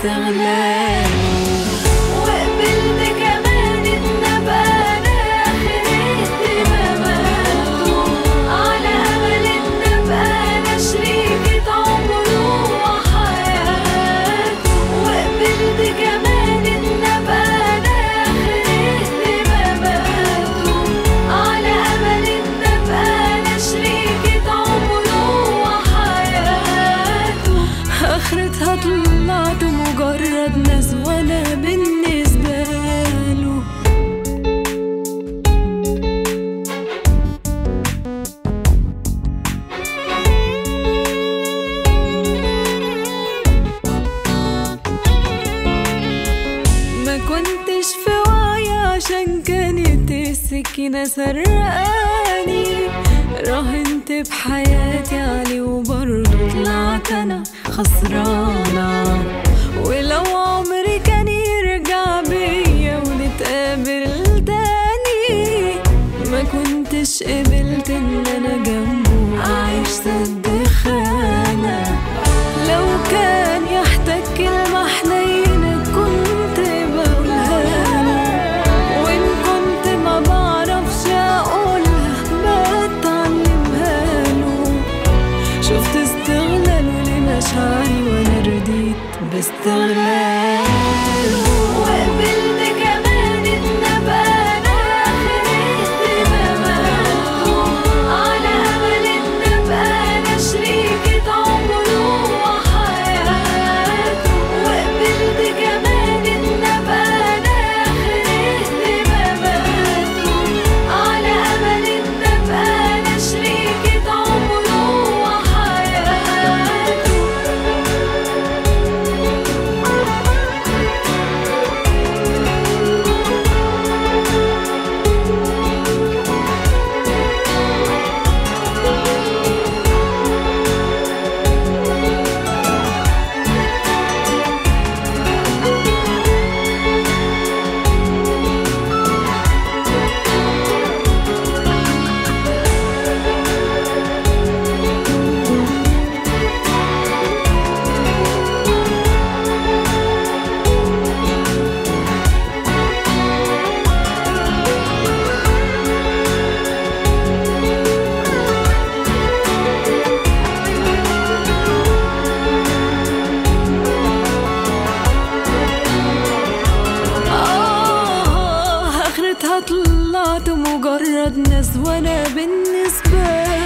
باستغلال وقبلت كمان ان ابقى انا اخر اهتماماته على امل ان ابقى انا شريكة عمره وحياته وقبلت كمان ان ابقى انا اخر اهتماماته على امل ان ابقى انا شريكة عمره وحياته اخرتها طلعت مجرد ناس وانا بالنسبة له ما كنتش في وعي عشان كانت السكينة سرقاني راهنت بحياتي عليه وبرضه طلعت أنا خسرانة ولو عمري كان يرجع بيا ونتقابل تاني ما كنتش قبلت ان انا جنبه اعيش سد خانة لو كان يحتاج كلمة حنينة كنت بقولها له وإن كنت ما بعرفش أقولها بتعلمها له شفت استغلاله لمشاعري وأنا رديت باستغلال وقبلت كمان ان ابقى انا اخر اهتماماته على امل ان ابقى انا شريكة عمره وحياته وقبلت كمان ان ابقى انا اخر اهتماماته على امل ان ابقى انا شريكة عمره وحياته آه آخرتها طلعت مجرد ناس وأنا بالنسبة